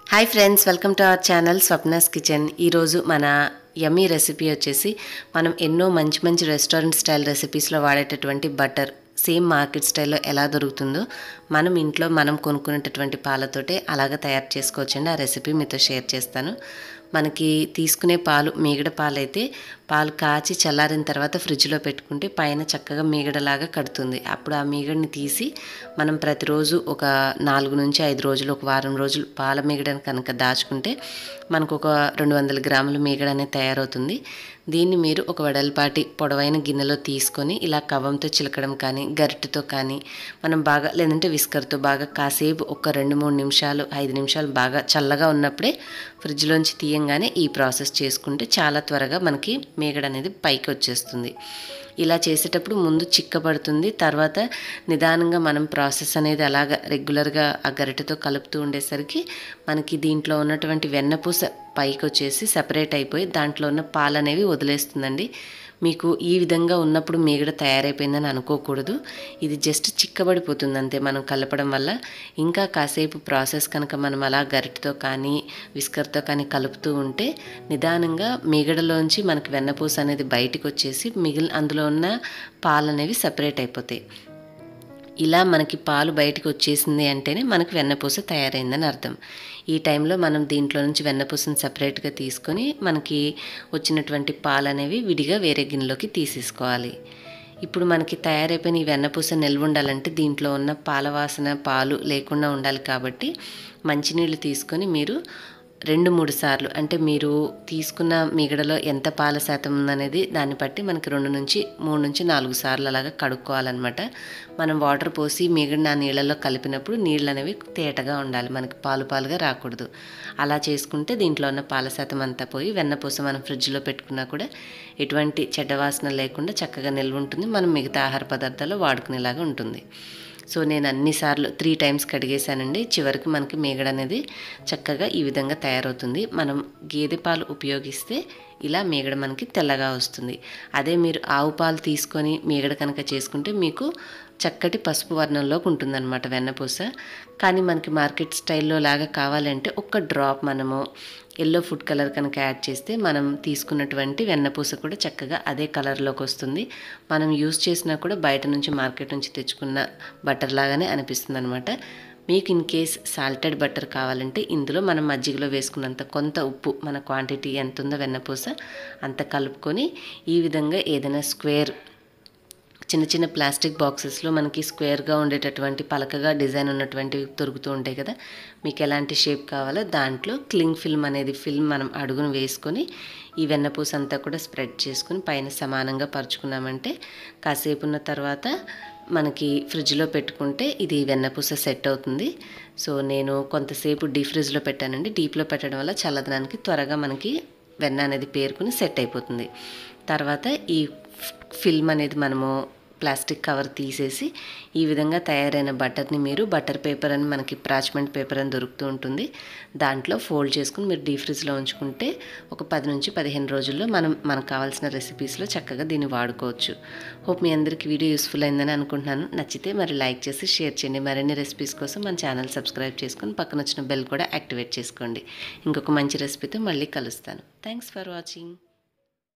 hi friends welcome to our channel Swapna's kitchen ఈరోజు మన yummy recipe వచ్చేసి మనం ఎన్నో మంచి మంచి రెస్టారెంట్ స్టైల్ రెసిపీస్లో వాడేటటువంటి బటర్ సేమ్ మార్కెట్ స్టైల్లో ఎలా దొరుకుతుందో మనం ఇంట్లో మనం కొనుక్కునేటటువంటి పాలతోటే అలాగ తయారు చేసుకోవచ్చండి ఆ రెసిపీ మీతో షేర్ చేస్తాను మనకి తీసుకునే పాలు మీగడ పాలు అయితే పాలు కాచి చల్లారిన తర్వాత ఫ్రిడ్జ్లో పెట్టుకుంటే పైన చక్కగా మీగడలాగా కడుతుంది అప్పుడు ఆ మీగడని తీసి మనం ప్రతిరోజు ఒక నాలుగు నుంచి ఐదు రోజులు ఒక వారం రోజులు పాల మీగడని కనుక దాచుకుంటే మనకు ఒక రెండు వందల గ్రాముల మీగడ అనేది తయారవుతుంది దీన్ని మీరు ఒక వెడల్పాటి పొడవైన గిన్నెలో తీసుకొని ఇలా కవ్వంతో చిలకడం కానీ గరిటెతో కానీ మనం బాగా లేదంటే విస్కర్తో బాగా కాసేపు ఒక రెండు మూడు నిమిషాలు ఐదు నిమిషాలు బాగా చల్లగా ఉన్నప్పుడే ఫ్రిడ్జ్లోంచి తీయంగానే ఈ ప్రాసెస్ చేసుకుంటే చాలా త్వరగా మనకి మీగడ అనేది పైకి వచ్చేస్తుంది ఇలా చేసేటప్పుడు ముందు చిక్కబడుతుంది తర్వాత నిదానంగా మనం ప్రాసెస్ అనేది అలాగ రెగ్యులర్గా ఆ గరిటెతో కలుపుతూ ఉండేసరికి మనకి దీంట్లో ఉన్నటువంటి వెన్నపూస పైకి వచ్చేసి సపరేట్ అయిపోయి దాంట్లో ఉన్న పాలు అనేవి వదిలేస్తుందండి మీకు ఈ విధంగా ఉన్నప్పుడు మీగడ తయారైపోయిందని అనుకోకూడదు ఇది జస్ట్ చిక్కబడిపోతుంది అంతే మనం కలపడం వల్ల ఇంకా కాసేపు ప్రాసెస్ కనుక మనం అలా గరిటతో కానీ విస్కర్తో కానీ కలుపుతూ ఉంటే నిదానంగా మీగడలోంచి మనకి వెన్నపూస అనేది బయటకు వచ్చేసి మిగిలిన అందులో ఉన్న పాలు అనేవి సపరేట్ అయిపోతాయి ఇలా మనకి పాలు బయటకు వచ్చేసింది అంటేనే మనకి వెన్నపూస తయారైందని అర్థం ఈ టైంలో మనం దీంట్లో నుంచి వెన్నపూసను సపరేట్గా తీసుకొని మనకి వచ్చినటువంటి పాలు అనేవి విడిగా వేరే గిన్నెలోకి తీసేసుకోవాలి ఇప్పుడు మనకి తయారైపోయిన ఈ వెన్నపూస నిల్వ ఉండాలంటే దీంట్లో ఉన్న పాల వాసన పాలు లేకుండా ఉండాలి కాబట్టి మంచినీళ్ళు తీసుకొని మీరు రెండు మూడు సార్లు అంటే మీరు తీసుకున్న మిగడలో ఎంత పాల శాతం ఉందనేది దాన్ని బట్టి మనకి రెండు నుంచి మూడు నుంచి నాలుగు సార్లు అలాగా కడుక్కోవాలన్నమాట మనం వాటర్ పోసి మిగడిన ఆ నీళ్ళలో కలిపినప్పుడు నీళ్ళు అనేవి తేటగా ఉండాలి మనకి పాలు పాలుగా రాకూడదు అలా చేసుకుంటే దీంట్లో ఉన్న పాల శాతం అంతా పోయి వెన్నపూస మనం ఫ్రిడ్జ్లో పెట్టుకున్నా కూడా ఎటువంటి చెడ్డ వాసన లేకుండా చక్కగా నిల్వ ఉంటుంది మనం మిగతా ఆహార పదార్థాలు వాడుకునేలాగా ఉంటుంది సో నేను అన్నిసార్లు త్రీ టైమ్స్ కడిగేశానండి చివరికి మనకి మీగడ అనేది చక్కగా ఈ విధంగా తయారవుతుంది మనం గేదె పాలు ఉపయోగిస్తే ఇలా మీగడ మనకి తెల్లగా వస్తుంది అదే మీరు ఆవు పాలు తీసుకొని మీగడ కనుక చేసుకుంటే మీకు చక్కటి పసుపు వర్ణంలోకి ఉంటుందన్నమాట వెన్నపూస కానీ మనకి మార్కెట్ స్టైల్లో లాగా కావాలంటే ఒక్క డ్రాప్ మనము ఎల్లో ఫుడ్ కలర్ కనుక యాడ్ చేస్తే మనం తీసుకున్నటువంటి వెన్నపూస కూడా చక్కగా అదే కలర్లోకి వస్తుంది మనం యూస్ చేసినా కూడా బయట నుంచి మార్కెట్ నుంచి తెచ్చుకున్న బటర్ లాగానే అనిపిస్తుంది అనమాట మీకు ఇన్ కేస్ సాల్టెడ్ బటర్ కావాలంటే ఇందులో మనం మజ్జిగలో వేసుకున్నంత కొంత ఉప్పు మన క్వాంటిటీ ఎంత ఉందో వెన్నపూస అంత కలుపుకొని ఈ విధంగా ఏదైనా స్క్వేర్ చిన్న చిన్న ప్లాస్టిక్ బాక్సెస్లో మనకి స్క్వేర్గా ఉండేటటువంటి పలకగా డిజైన్ ఉన్నటువంటివి దొరుకుతూ ఉంటాయి కదా మీకు ఎలాంటి షేప్ కావాలో దాంట్లో క్లింగ్ ఫిల్మ్ అనేది ఫిల్మ్ మనం అడుగును వేసుకొని ఈ వెన్నపూస అంతా కూడా స్ప్రెడ్ చేసుకుని పైన సమానంగా పరుచుకున్నామంటే కాసేపు ఉన్న తర్వాత మనకి ఫ్రిడ్జ్లో పెట్టుకుంటే ఇది వెన్నపూస సెట్ అవుతుంది సో నేను కొంతసేపు డీ ఫ్రిడ్జ్లో పెట్టానండి డీప్లో పెట్టడం వల్ల చల్లదనానికి త్వరగా మనకి వెన్న అనేది పేరుకుని సెట్ అయిపోతుంది తర్వాత ఈ ఫిల్మ్ అనేది మనము ప్లాస్టిక్ కవర్ తీసేసి ఈ విధంగా తయారైన బటర్ని మీరు బటర్ పేపర్ అని మనకి ప్రాచ్మెంట్ పేపర్ అని దొరుకుతూ ఉంటుంది దాంట్లో ఫోల్డ్ చేసుకుని మీరు డీ ఫ్రిడ్జ్లో ఉంచుకుంటే ఒక పది నుంచి పదిహేను రోజుల్లో మనం మనకు కావాల్సిన రెసిపీస్లో చక్కగా దీన్ని వాడుకోవచ్చు హోప్ మీ అందరికీ వీడియో యూస్ఫుల్ అయిందని అనుకుంటున్నాను నచ్చితే మరి లైక్ చేసి షేర్ చేయండి మరిన్ని రెసిపీస్ కోసం మన ఛానల్ సబ్స్క్రైబ్ చేసుకొని పక్కన వచ్చిన బెల్ కూడా యాక్టివేట్ చేసుకోండి ఇంకొక మంచి రెసిపీతో మళ్ళీ కలుస్తాను థ్యాంక్స్ ఫర్ వాచింగ్